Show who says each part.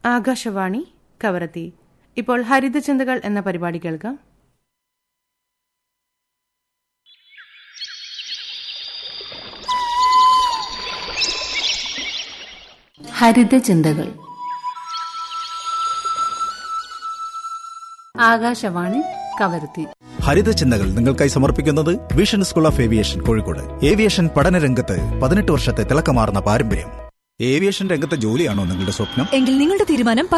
Speaker 1: ആകാശവാണി കവരത്തി ഇപ്പോൾ ഹരിതചിന്തകൾ എന്ന പരിപാടി കേൾക്കാം
Speaker 2: ഹരിതചിന്തകൾ ആകാശവാണി കവരത്തി
Speaker 3: ഹരിതചിന്തകൾ നിങ്ങൾക്കായി സമർപ്പിക്കുന്നത് vision school of aviation Kozhikode aviation പഠന രംഗത്ത് പതിനെട്ട് വർഷത്തെ തിളക്കമാർന്ന പാരമ്പര്യം ഏവിയേഷൻ രംഗത്തെ ജോലിയാണോ നിങ്ങളുടെ സ്വപ്നം
Speaker 4: എങ്കിൽ നിങ്ങളുടെ തീരുമാനം